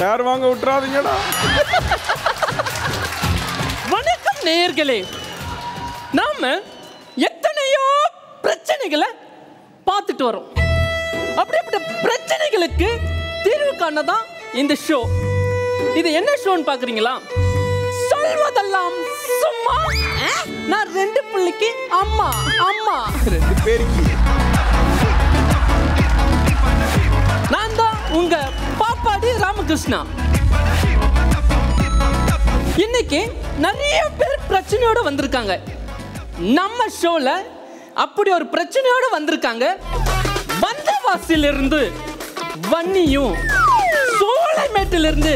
share வாங்க விட்டுறாதீங்கடா வணக்கம் நேயர்களே நாம எத்தனையோ பிரச்சனைகளை பார்த்துட்டு வரோம் அப்படிப்பட்ட பிரச்சனைகளுக்கு தீர்வு காணதான் இந்த ஷோ இது என்ன ஷோன்னு பாக்குறீங்களா சொல்வதெல்லாம் சும்மா நான் ரெண்டு பிள்ளைக்கு அம்மா அம்மா ரெண்டு பேருக்கு நான் தான் உங்க பாப்பாடி ராமகிருஷ்ணா இன்னைக்கு நிறைய பேர் பிரச்சனையோட வந்திருக்காங்க நம்ம ஷோல அப்படி ஒரு பிரச்சனையோட வந்திருக்காங்க வந்தவாசில இருந்து வன்னியும் சோலைமேட்டில இருந்து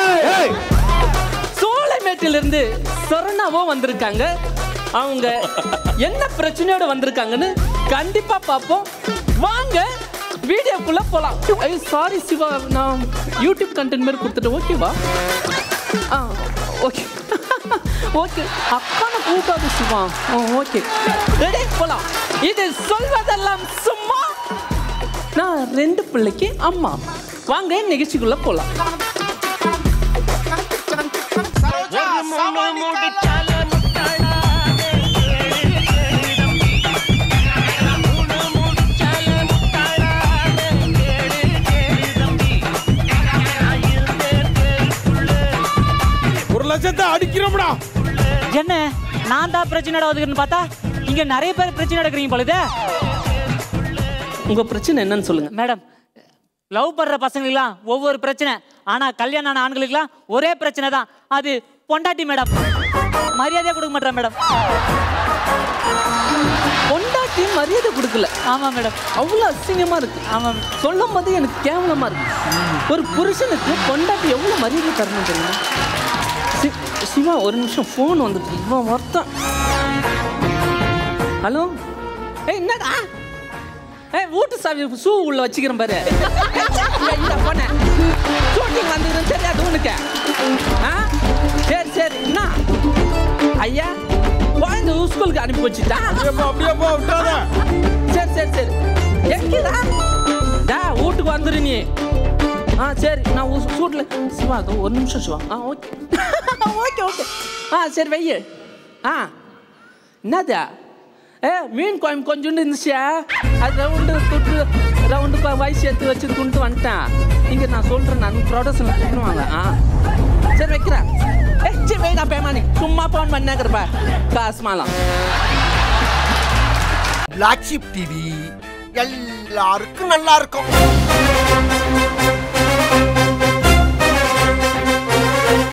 சோலைமேட்டில இருந்து சரணாவும் வந்திருக்காங்க அவங்க என்ன பிரச்சனையோட வந்திருக்காங்கன்னு கண்டிப்பா பார்ப்போம் வாங்க வீடியோக்குள்ள போலாம் ஐயோ சாரி சிவா நான் யூடியூப் கண்டென்ட் மாதிரி கொடுத்துட்டு ஓகேவா ஆ ஓகே ஓகே அப்பான கூப்பிடாது சிவா ஓ ஓகே ரெடி போலாம் இது சொல்வதெல்லாம் சும்மா நான் ரெண்டு பிள்ளைக்கு அம்மா வாங்க நிகழ்ச்சிக்குள்ள போலாம் ஒரு லட்சத்தை அடிக்கிறோம்டா என்ன நான் தான் பிரச்சனை ஒதுக்குன்னு பார்த்தா இங்க நிறைய பேர் பிரச்சனை எடுக்கிறீங்க பொழுது உங்க பிரச்சனை என்னன்னு சொல்லுங்க மேடம் லவ் பண்ற பசங்களுக்குலாம் ஒவ்வொரு பிரச்சனை ஆனா கல்யாணம் ஆன ஆண்களுக்குலாம் ஒரே பிரச்சனை தான் அது பொண்டாட்டி மேடம் மரியாதையா கொடுக்க மாட்டேன் மேடம் பொண்டாட்டி மரியாதை கொடுக்கல ஆமா மேடம் அவ்வளோ அசிங்கமா இருக்கு ஆமா சொல்லும் போது எனக்கு கேவலமா இருக்கு ஒரு புருஷனுக்கு பொண்டாட்டி எவ்வளவு மரியாதை தரணும் தெரியுமா சி- சிவா ஒரு நிமிஷம் ஃபோன் வந்துட்டு இவன் ஒருத்தன் ஹலோ ஏய் என்னடா ஏய் வீட்டு சாவி ஷூ உள்ள வச்சுக்கிறேன் பாரு ஏய், இந்த போன ஷூட்டிங் வந்ததுன்னு தெரியாது உனக்கு ஆ சரி சரி என்ன ஐயா குழந்தை ஸ்கூலுக்கு அனுப்பி வச்சுட்டா அப்படியேப்பா அப்படியேப்பா விட்டாத சரி சரி சரி எங்கடா டா வீட்டுக்கு வந்துரு நீ ஆ சரி நான் ஊ- சூட்ல சிவா அதோ ஒரு நிமிஷம் சிவா ஆ ஓகே ஓகே ஓகே ஆ சரி வைய ஆ என்னதா ஏ மீன் குழம்பு கொஞ்சோண்டு இருந்துச்சா அது ரவுண்டு தொட்டு ரவுண்டு வயசு எடுத்து வச்சு துண்டு வந்துட்டேன் இங்கே நான் சொல்கிறேன் நான் ப்ரொடக்ஷன் பண்ணுவாங்க ஆ சரி வைக்கிறேன் ஏ சரி வை நான் பேமானி சும்மா ஃபோன் பண்ணாக்கிறப்ப காசு மாலாம் பிளாக் ஷிப் டிவி எல்லாருக்கும் நல்லா இருக்கும்